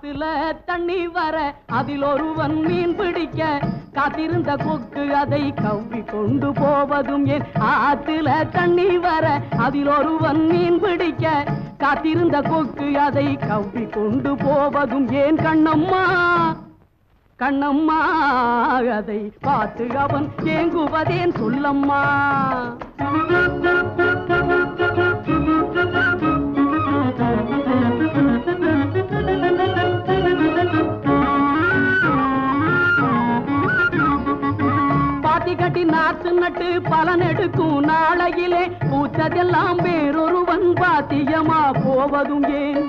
ஆத்துல தண்ணி வர அதில் ஒருவன் மீன் பிடிக்க காத்திருந்த கொக்கு அதை கவ்வி கொண்டு போவதும் ஏன் ஆத்துல தண்ணி வர அதில் ஒருவன் மீன் பிடிக்க காத்திருந்த கொக்கு அதை கவ்வி கொண்டு போவதும் ஏன் கண்ணம்மா கண்ணம்மா அதை பார்த்து அவன் ஏங்குவதேன் சொல்லம்மா பாத்தி கட்டி நாத்து நட்டு பலன் எடுக்கும் நாளையிலே பூத்ததெல்லாம் வேறொருவன் பாத்தியமா போவதும் ஏன்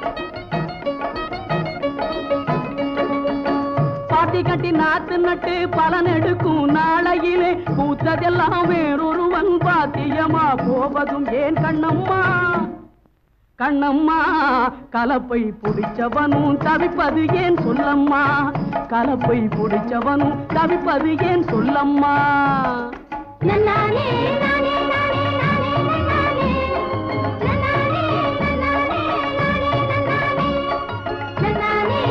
பாத்தி கட்டி நாத்து நட்டு பலன் எடுக்கும் நாளையிலே பூத்ததெல்லாம் வேறொருவன் பாத்தியமா போவதும் ஏன் கண்ணம்மா கண்ணம்மா கலப்பை புடிச்சவனும் தவிப்பது ஏன் சொல்லம்மா கலப்பை புடிச்சவனும் தவிப்பது ஏன் சொல்லம்மா நன்னானே நானே நானே நானே நன்னானே நன்னானே நன்னானே நானே நன்னானே நன்னானே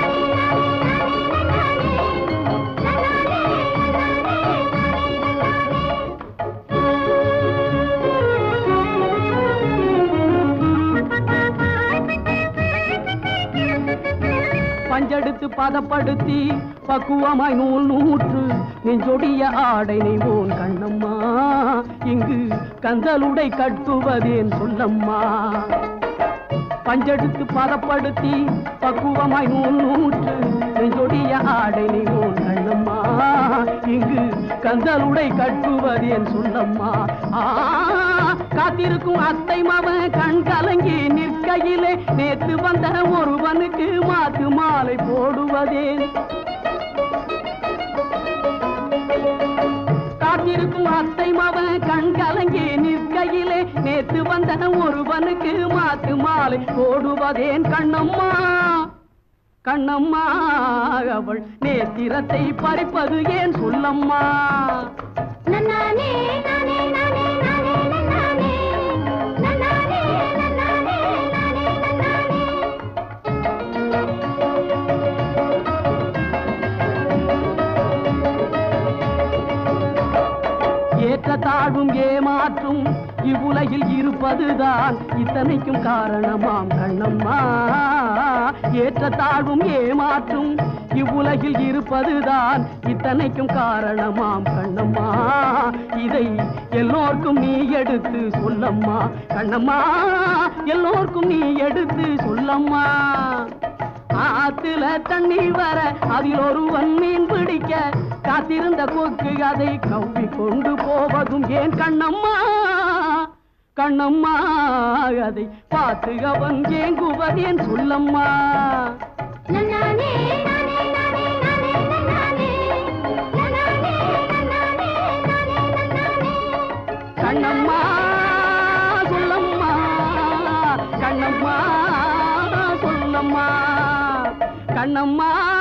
பஞ்செடுத்து பதப்படுத்தி பக்குவமாய் நூல் நூற்று நெஞ்சொடிய ஆடை நெய்வோன் கண்ணம்மா இங்கு கந்தலுடை கட்டுவதேன் சொல்லம்மா பஞ்செடுத்து பதப்படுத்தி பக்குவமாய் நூல் நூற்று நெஞ்சொடிய ஆடை நெய்வோன் கண்ணம்மா இங்கு கந்தலுடை கட்டுவதேன் சொல்லம்மா ஆ காத்திருக்கும் அத்தை மவன் கண் கலங்கி நிற்கையிலே நேத்து வந்த ஒருவனுக்கு மாத்து மாலை போடுவதேன் காத்திருக்கும் அத்தை மவன் கண் கலங்கி நிற்கையிலே நேத்து வந்த ஒருவனுக்கு மாத்து மாலை போடுவதேன் கண்ணம்மா கண்ணம்மா அவள் நேத்திரத்தை பறிப்பது ஏன் சொல்லம்மா நன்னானே நானே நானே நானே நன்னானே நன்னானே நன்னானே நானே நன்னானே ஏற்ற தாழ்வும் ஏமாற்றும் இவ்வுலகில் இருப்பதுதான் இத்தனைக்கும் காரணமாம் கண்ணம்மா ஏற்ற தாழ்வும் ஏமாற்றும் இவ்வுலகில் இருப்பதுதான் இத்தனைக்கும் காரணமாம் கண்ணம்மா இதை எல்லோர்க்கும் நீ எடுத்து சொல்லம்மா கண்ணம்மா எல்லோர்க்கும் நீ எடுத்து சொல்லம்மா ஆத்துல தண்ணி வர அதில் ஒருவன் மீன் பிடிக்க காத்திருந்த கொக்கு அதை கவ்வி கொண்டு போவதும் ஏன் கண்ணம்மா கண்ணம்மா அதை பார்த்து அவன் ஏங்குவதேன் சொல்லம்மா நன்னானே நானே நானே நானே நன்னானே நன்னானே நன்னானே நானே நன்னானே கண்ணம்மா சொல்லம்மா கண்ணம்மா சொல்லம்மா கண்ணம்மா